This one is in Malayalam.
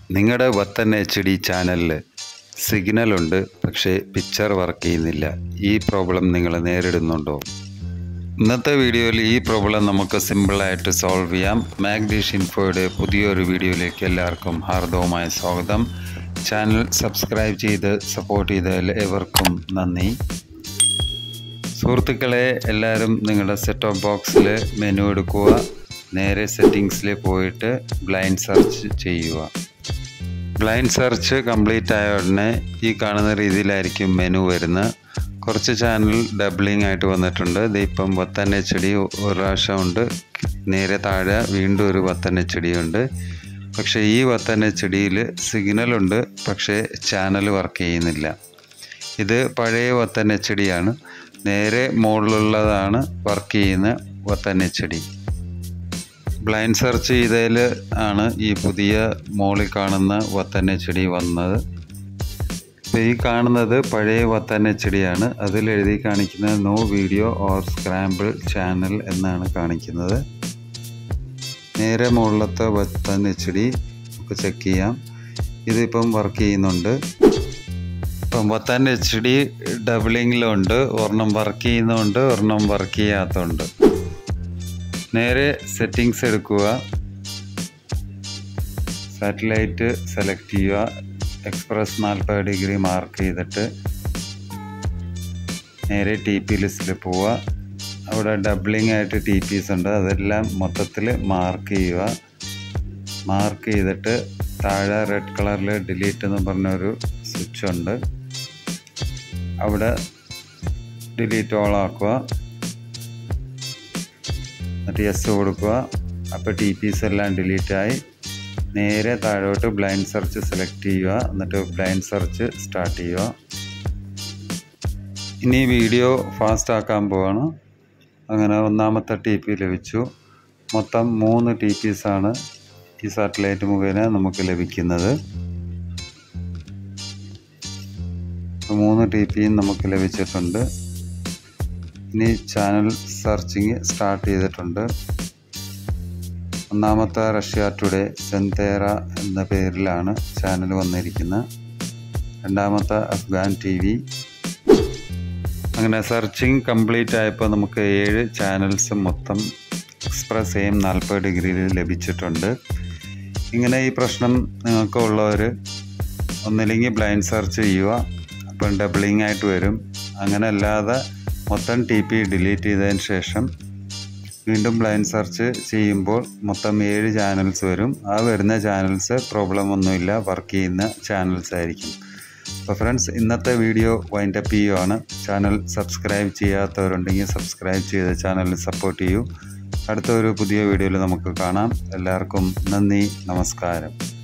നിങ്ങളുടെ വത്തൻ എച്ച് ഡി ചാനലിൽ സിഗ്നലുണ്ട് പക്ഷേ പിക്ചർ വർക്ക് ചെയ്യുന്നില്ല ഈ പ്രോബ്ലം നിങ്ങൾ നേരിടുന്നുണ്ടോ ഇന്നത്തെ വീഡിയോയിൽ ഈ പ്രോബ്ലം നമുക്ക് സിമ്പിളായിട്ട് സോൾവ് ചെയ്യാം മാഗ്ഡിഷ് ഇൻഫോയുടെ പുതിയൊരു വീഡിയോയിലേക്ക് എല്ലാവർക്കും ഹാർദവമായ സ്വാഗതം ചാനൽ സബ്സ്ക്രൈബ് ചെയ്ത് സപ്പോർട്ട് ചെയ്ത ഏവർക്കും നന്ദി സുഹൃത്തുക്കളെ എല്ലാവരും നിങ്ങളുടെ സെറ്റ് ഓഫ് ബോക്സിൽ മെനു എടുക്കുക നേരെ സെറ്റിങ്സിൽ പോയിട്ട് ബ്ലൈൻഡ് സെർച്ച് ചെയ്യുക ബ്ലൈൻഡ് സെർച്ച് കംപ്ലീറ്റ് ആയ ഉടനെ ഈ കാണുന്ന രീതിയിലായിരിക്കും മെനു വരുന്നത് കുറച്ച് ചാനൽ ഡബിളിംഗ് ആയിട്ട് വന്നിട്ടുണ്ട് ഇത് ഇപ്പം വത്തൻ എച്ച് ഡി ഒരു പ്രാവശ്യം ഉണ്ട് നേരെ താഴെ വീണ്ടും ഒരു വത്തൻ എച്ച് ഡി ഉണ്ട് പക്ഷേ ഈ വത്തൻ എച്ച് ഡിയിൽ സിഗ്നലുണ്ട് പക്ഷേ ചാനൽ വർക്ക് ചെയ്യുന്നില്ല ഇത് പഴയ വത്തൻ എച്ച് ഡി ആണ് നേരെ മുകളിലുള്ളതാണ് വർക്ക് ചെയ്യുന്ന Watan H D blind search ചെയ്തതിൽ ആണ് ഈ പുതിയ മോളിൽ കാണുന്ന വത്തൻ എച്ച് ഡി വന്നത് ഇപ്പോൾ ഈ കാണുന്നത് പഴയ വത്തൻ എച്ച് ഡി ആണ് അതിൽ എഴുതി കാണിക്കുന്നത് no video or scramble channel എന്നാണ് കാണിക്കുന്നത് നേരെ മുകളിലത്തെ വത്തൻ എച്ച് ഡി നമുക്ക് ചെക്ക് ചെയ്യാം ഇതിപ്പം വർക്ക് ചെയ്യുന്നുണ്ട് ഇപ്പം വത്തൻ എച്ച് ഡി ഡബിളിങ്ങിലുണ്ട് ഒരെണ്ണം വർക്ക് ചെയ്യുന്നുണ്ട് ഒരെണ്ണം വർക്ക് ചെയ്യാത്തതുണ്ട് നേരെ സെറ്റിങ്സ് എടുക്കുക സാറ്റലൈറ്റ് സെലക്ട് ചെയ്യുക എക്സ്പ്രസ് നാൽപ്പത് ഡിഗ്രി മാർക്ക് ചെയ്തിട്ട് നേരെ ടി പി ലിസ്റ്റിൽ പോവുക അവിടെ ഡബിളിംഗ് ആയിട്ട് ടി പീസ് ഉണ്ട് അതെല്ലാം മൊത്തത്തിൽ മാർക്ക് ചെയ്യുക മാർക്ക് ചെയ്തിട്ട് താഴെ റെഡ് കളറിൽ ഡിലീറ്റ് എന്ന് പറഞ്ഞൊരു സ്വിച്ച് ഉണ്ട് അവിടെ ഡിലീറ്റ് ഓൾ ആക്കുക എന്നിട്ട് യെസ് കൊടുക്കുക അപ്പോൾ ടി പീസ് എല്ലാം ഡിലീറ്റ് ആയി നേരെ താഴോട്ട് ബ്ലൈൻഡ് സെർച്ച് സെലക്ട് ചെയ്യുക എന്നിട്ട് ബ്ലൈൻഡ് സെർച്ച് സ്റ്റാർട്ട് ചെയ്യുക ഇനി വീഡിയോ ഫാസ്റ്റ് ആക്കാൻ പോവാണ് അങ്ങനെ ഒന്നാമത്തെ ടി പി ലഭിച്ചു മൊത്തം മൂന്ന് ടി പീസാണ് ഈ സാറ്റലൈറ്റ് മുഖേന നമുക്ക് ലഭിക്കുന്നത് മൂന്ന് ടി പിയും നമുക്ക് ലഭിച്ചിട്ടുണ്ട് ഇനി ചാനൽ സെർച്ചിങ് സ്റ്റാർട്ട് ചെയ്തിട്ടുണ്ട് ഒന്നാമത്തെ റഷ്യ ടുഡേ സെന്തേറ എന്ന പേരിലാണ് ചാനൽ വന്നിരിക്കുന്നത് രണ്ടാമത്തെ അഫ്ഗാൻ ടി വി അങ്ങനെ സെർച്ചിങ് കംപ്ലീറ്റ് ആയപ്പോൾ നമുക്ക് ഏഴ് ചാനൽസ് മൊത്തം എക്സ്പ്രസ് സെയിം നാൽപ്പത് ഡിഗ്രിയിൽ ലഭിച്ചിട്ടുണ്ട് ഇങ്ങനെ ഈ പ്രശ്നം നിങ്ങൾക്ക് ഉള്ളവർ ഒന്നില്ലെങ്കിൽ ബ്ലൈൻഡ് സെർച്ച് ചെയ്യുക അപ്പം ഡബിളിംഗ് ആയിട്ട് വരും അങ്ങനെ അല്ലാതെ മൊത്തം ടി പി ഡിലീറ്റ് ചെയ്തതിന് ശേഷം വീണ്ടും ബ്ലൈൻഡ് സെർച്ച് ചെയ്യുമ്പോൾ മൊത്തം ഏഴ് ചാനൽസ് വരും ആ വരുന്ന ചാനൽസ് പ്രോബ്ലം ഒന്നുമില്ല വർക്ക് ചെയ്യുന്ന ചാനൽസ് ആയിരിക്കും അപ്പോൾ ഫ്രണ്ട്സ് ഇന്നത്തെ വീഡിയോ വൈൻഡ് അപ്പ് ചെയ്യുവാണ് ചാനൽ സബ്സ്ക്രൈബ് ചെയ്യാത്തവരുണ്ടെങ്കിൽ സബ്സ്ക്രൈബ് ചെയ്ത് ചാനലിൽ സപ്പോർട്ട് ചെയ്യൂ അടുത്ത ഒരു പുതിയ വീഡിയോയിൽ നമുക്ക് കാണാം എല്ലാവർക്കും നന്ദി നമസ്കാരം